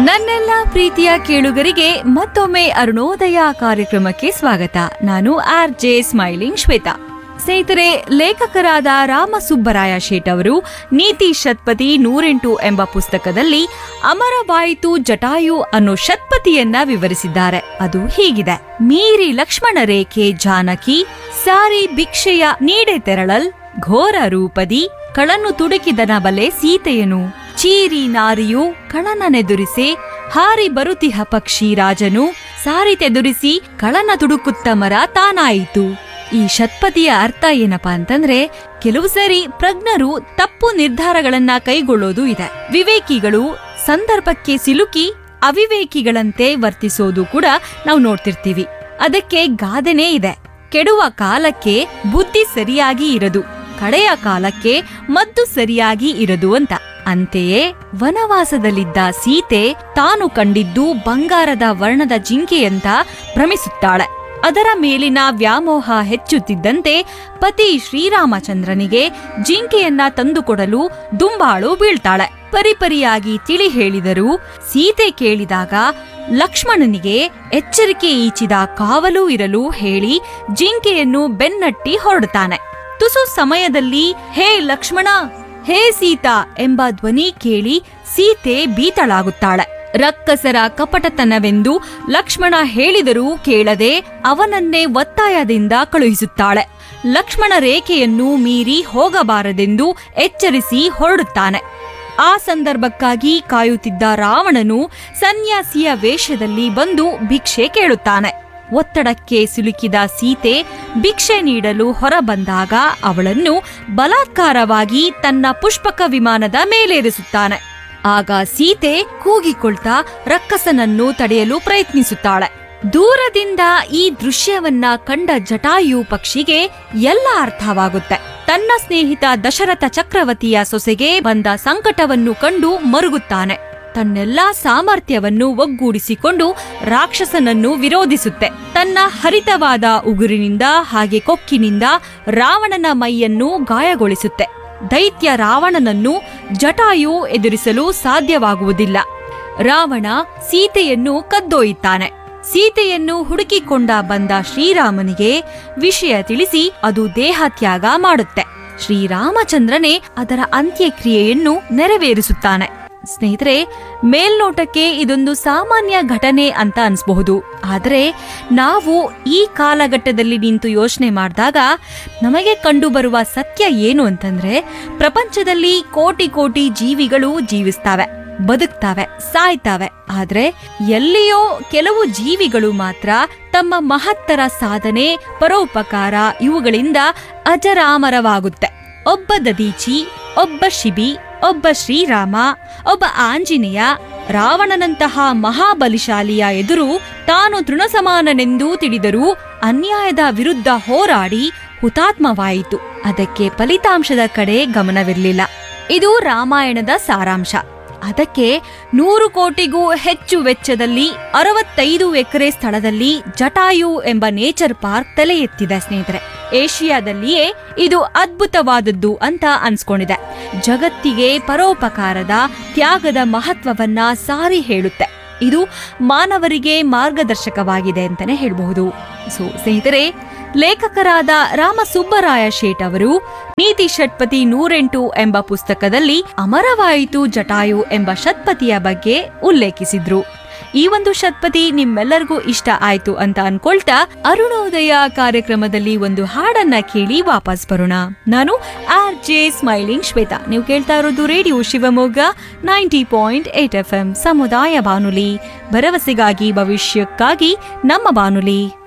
ನನ್ನೆಲ್ಲ ಪ್ರೀತಿಯ ಕೇಳುಗರಿಗೆ ಮತ್ತೊಮ್ಮೆ ಅರುಣೋದಯ ಕಾರ್ಯಕ್ರಮಕ್ಕೆ ಸ್ವಾಗತ ನಾನು ಆರ್ ಜೆ ಸ್ಮೈಲಿಂಗ್ ಶ್ವೇತಾ ಸ್ನೇಹಿತರೆ ಲೇಖಕರಾದ ರಾಮಸುಬ್ಬರಾಯ ಶೇಟ್ ಅವರು ನೀತಿ ಶತ್ಪತಿ ನೂರೆಂಟು ಎಂಬ ಪುಸ್ತಕದಲ್ಲಿ ಅಮರವಾಯಿತು ಜಟಾಯು ಅನ್ನೋ ಶತ್ಪತಿಯನ್ನ ವಿವರಿಸಿದ್ದಾರೆ ಅದು ಹೀಗಿದೆ ಮೀರಿ ಲಕ್ಷ್ಮಣ ರೇಖೆ ಜಾನಕಿ ಸಾರಿ ಭಿಕ್ಷೆಯ ನೀಡೆ ತೆರಳಲ್ ಘೋರ ರೂಪದಿ ಕಳನ್ನು ತುಡುಕಿದನ ಬಲೆ ಸೀತೆಯನು ಚೀರಿ ನಾರಿಯು ಕಳನನೆದುರಿಸೆ ಹಾರಿ ಬರುತಿಹ ಪಕ್ಷಿ ರಾಜನು ಸಾರಿತೆದುರಿಸಿ ಕಳನ ತುಡುಕುತ್ತ ಮರ ತಾನಾಯಿತು ಈ ಶತ್ಪತಿಯ ಅರ್ಥ ಏನಪ್ಪಾ ಅಂತಂದ್ರೆ ಕೆಲವು ಸರಿ ಪ್ರಜ್ಞರು ತಪ್ಪು ನಿರ್ಧಾರಗಳನ್ನ ಕೈಗೊಳ್ಳೋದು ಇದೆ ವಿವೇಕಿಗಳು ಸಂದರ್ಭಕ್ಕೆ ಸಿಲುಕಿ ಅವಿವೇಕಿಗಳಂತೆ ವರ್ತಿಸೋದು ಕೂಡ ನಾವು ನೋಡ್ತಿರ್ತೀವಿ ಅದಕ್ಕೆ ಗಾದೆನೇ ಇದೆ ಕೆಡುವ ಕಾಲಕ್ಕೆ ಬುದ್ಧಿ ಸರಿಯಾಗಿ ಇರದು ಕಡೆಯ ಕಾಲಕ್ಕೆ ಮದ್ದು ಸರಿಯಾಗಿ ಇರದು ಅಂತ ಅಂತೆಯೇ ವನವಾಸದಲ್ಲಿದ್ದ ಸೀತೆ ತಾನು ಕಂಡಿದ್ದು ಬಂಗಾರದ ವರ್ಣದ ಜಿಂಕೆಯಂತ ಭ್ರಮಿಸುತ್ತಾಳೆ ಅದರ ಮೇಲಿನ ವ್ಯಾಮೋಹ ಹೆಚ್ಚುತ್ತಿದ್ದಂತೆ ಪತಿ ಶ್ರೀರಾಮಚಂದ್ರನಿಗೆ ಜಿಂಕೆಯನ್ನ ತಂದುಕೊಡಲು ದುಂಬಾಳು ಬೀಳ್ತಾಳೆ ಪರಿಪರಿಯಾಗಿ ತಿಳಿ ಹೇಳಿದರೂ ಸೀತೆ ಕೇಳಿದಾಗ ಲಕ್ಷ್ಮಣನಿಗೆ ಎಚ್ಚರಿಕೆ ಈಚಿದ ಕಾವಲು ಇರಲು ಹೇಳಿ ಜಿಂಕೆಯನ್ನು ಬೆನ್ನಟ್ಟಿ ಹೊರಡುತ್ತಾನೆ ತುಸು ಸಮಯದಲ್ಲಿ ಹೇ ಲಕ್ಷ್ಮಣ ಹೇ ಸೀತಾ ಎಂಬ ಧ್ವನಿ ಕೇಳಿ ಸೀತೆ ಬೀತಳಾಗುತ್ತಾಳೆ ರಕ್ಕಸರ ಕಪಟತನವೆಂದು ಲಕ್ಷ್ಮಣ ಹೇಳಿದರೂ ಕೇಳದೆ ಅವನನ್ನೇ ಒತ್ತಾಯದಿಂದ ಕಳುಹಿಸುತ್ತಾಳೆ ಲಕ್ಷ್ಮಣ ರೇಖೆಯನ್ನು ಮೀರಿ ಹೋಗಬಾರದೆಂದು ಎಚ್ಚರಿಸಿ ಹೊರಡುತ್ತಾನೆ ಆ ಸಂದರ್ಭಕ್ಕಾಗಿ ಕಾಯುತ್ತಿದ್ದ ರಾವಣನು ಸನ್ಯಾಸಿಯ ವೇಷದಲ್ಲಿ ಬಂದು ಭಿಕ್ಷೆ ಕೇಳುತ್ತಾನೆ ಒತ್ತಡಕ್ಕೆ ಸಿಲುಕಿದ ಸೀತೆ ಭಿಕ್ಷೆ ನೀಡಲು ಹೊರಬಂದಾಗ ಅವಳನ್ನು ಬಲಾತ್ಕಾರವಾಗಿ ತನ್ನ ಪುಷ್ಪಕ ವಿಮಾನದ ಮೇಲೇರಿಸುತ್ತಾನೆ ಆಗ ಸೀತೆ ಕೂಗಿಕೊಳ್ತಾ ರಕ್ಕಸನನ್ನು ತಡೆಯಲು ಪ್ರಯತ್ನಿಸುತ್ತಾಳೆ ದೂರದಿಂದ ಈ ದೃಶ್ಯವನ್ನ ಕಂಡ ಜಟಾಯು ಪಕ್ಷಿಗೆ ಎಲ್ಲ ಅರ್ಥವಾಗುತ್ತೆ ತನ್ನ ಸ್ನೇಹಿತ ದಶರಥ ಚಕ್ರವರ್ತಿಯ ಸೊಸೆಗೆ ಬಂದ ಸಂಕಟವನ್ನು ಕಂಡು ಮರುಗುತ್ತಾನೆ ತನ್ನೆಲ್ಲಾ ಸಾಮರ್ಥ್ಯವನ್ನು ಒಗ್ಗೂಡಿಸಿಕೊಂಡು ರಾಕ್ಷಸನನ್ನು ವಿರೋಧಿಸುತ್ತೆ ತನ್ನ ಹರಿತವಾದ ಉಗುರಿನಿಂದ ಹಾಗೆ ಕೊಕ್ಕಿನಿಂದ ರಾವಣನ ಮೈಯನ್ನು ಗಾಯಗೊಳಿಸುತ್ತೆ ದೈತ್ಯ ರಾವಣನನ್ನು ಜಟಾಯು ಎದುರಿಸಲು ಸಾಧ್ಯವಾಗುವುದಿಲ್ಲ ರಾವಣ ಸೀತೆಯನ್ನು ಕದ್ದೊಯ್ಯುತ್ತಾನೆ ಸೀತೆಯನ್ನು ಹುಡುಕಿಕೊಂಡ ಬಂದ ಶ್ರೀರಾಮನಿಗೆ ವಿಷಯ ತಿಳಿಸಿ ಅದು ದೇಹತ್ಯಾಗ ಮಾಡುತ್ತೆ ಶ್ರೀರಾಮಚಂದ್ರನೇ ಅದರ ಅಂತ್ಯಕ್ರಿಯೆಯನ್ನು ನೆರವೇರಿಸುತ್ತಾನೆ ಸ್ನೇಹಿತರೆ ಮೇಲ್ನೋಟಕ್ಕೆ ಇದೊಂದು ಸಾಮಾನ್ಯ ಘಟನೆ ಅಂತ ಅನ್ಸ್ಬಹುದು ಆದರೆ ನಾವು ಈ ಕಾಲಘಟ್ಟದಲ್ಲಿ ನಿಂತು ಯೋಚನೆ ಮಾಡಿದಾಗ ನಮಗೆ ಕಂಡುಬರುವ ಸತ್ಯ ಏನು ಅಂತಂದ್ರೆ ಪ್ರಪಂಚದಲ್ಲಿ ಕೋಟಿ ಕೋಟಿ ಜೀವಿಗಳು ಜೀವಿಸ್ತವೆ ಬದುಕ್ತವೆ ಸಾಯ್ತವೆ ಆದ್ರೆ ಎಲ್ಲಿಯೋ ಕೆಲವು ಜೀವಿಗಳು ಮಾತ್ರ ತಮ್ಮ ಮಹತ್ತರ ಸಾಧನೆ ಪರೋಪಕಾರ ಇವುಗಳಿಂದ ಅಜರಾಮರವಾಗುತ್ತೆ ಒಬ್ಬ ದದೀಚಿ ಒಬ್ಬ ಶಿಬಿ ಒಬ್ಬ ಶ್ರೀರಾಮ ಒಬ್ಬ ಆಂಜನೇಯ ರಾವಣನಂತಹ ಮಹಾಬಲಿಶಾಲಿಯ ಎದುರು ತಾನು ತೃಣಸಮಾನನೆಂದು ತಿಳಿದರೂ ಅನ್ಯಾಯದ ವಿರುದ್ಧ ಹೋರಾಡಿ ಹುತಾತ್ಮವಾಯಿತು ಅದಕ್ಕೆ ಫಲಿತಾಂಶದ ಕಡೆ ಗಮನವಿರಲಿಲ್ಲ ಇದು ರಾಮಾಯಣದ ಸಾರಾಂಶ ಅದಕ್ಕೆ ನೂರು ಕೋಟಿಗೂ ಹೆಚ್ಚು ವೆಚ್ಚದಲ್ಲಿ ಅರವತ್ತೈದು ಎಕರೆ ಸ್ಥಳದಲ್ಲಿ ಜಟಾಯು ಎಂಬ ನೇಚರ್ ಪಾರ್ಕ್ ತಲೆ ಎತ್ತಿದೆ ಸ್ನೇಹಿತರೆ ಏಷ್ಯಾದಲ್ಲಿಯೇ ಇದು ಅದ್ಭುತವಾದದ್ದು ಅಂತ ಅನ್ಸ್ಕೊಂಡಿದೆ ಜಗತ್ತಿಗೆ ಪರೋಪಕಾರದ ತ್ಯಾಗದ ಮಹತ್ವವನ್ನ ಸಾರಿ ಹೇಳುತ್ತೆ ಇದು ಮಾನವರಿಗೆ ಮಾರ್ಗದರ್ಶಕವಾಗಿದೆ ಅಂತಾನೆ ಹೇಳಬಹುದು ಸೊ ಸ್ನೇಹಿತರೆ ಲೇಖಕರಾದ ರಾಮಸುಬ್ಬರಾಯ ಶೇಟ್ ಅವರು ನೀತಿ ಷಟ್ಪತಿ ನೂರೆಂಟು ಎಂಬ ಪುಸ್ತಕದಲ್ಲಿ ಅಮರವಾಯಿತು ಜಟಾಯು ಎಂಬ ಷಟ್ಪತಿಯ ಬಗ್ಗೆ ಉಲ್ಲೇಖಿಸಿದ್ರು ಈ ಒಂದು ಷಟ್ಪತಿ ನಿಮ್ಮೆಲ್ಲರಿಗೂ ಇಷ್ಟ ಆಯ್ತು ಅಂತ ಅನ್ಕೊಳ್ತಾ ಅರುಣೋದಯ ಕಾರ್ಯಕ್ರಮದಲ್ಲಿ ಒಂದು ಹಾಡನ್ನ ಕೇಳಿ ವಾಪಸ್ ಬರೋಣ ನಾನು ಆರ್ ಜೆ ಸ್ಮೈಲಿಂಗ್ ಶ್ವೇತಾ ನೀವು ಕೇಳ್ತಾ ಇರೋದು radio Shivamogga ninety point eight F M ಸಮುದಾಯ ಬಾನುಲಿ ಭರವಸೆಗಾಗಿ ಭವಿಷ್ಯಕ್ಕಾಗಿ ನಮ್ಮ ಬಾನುಲಿ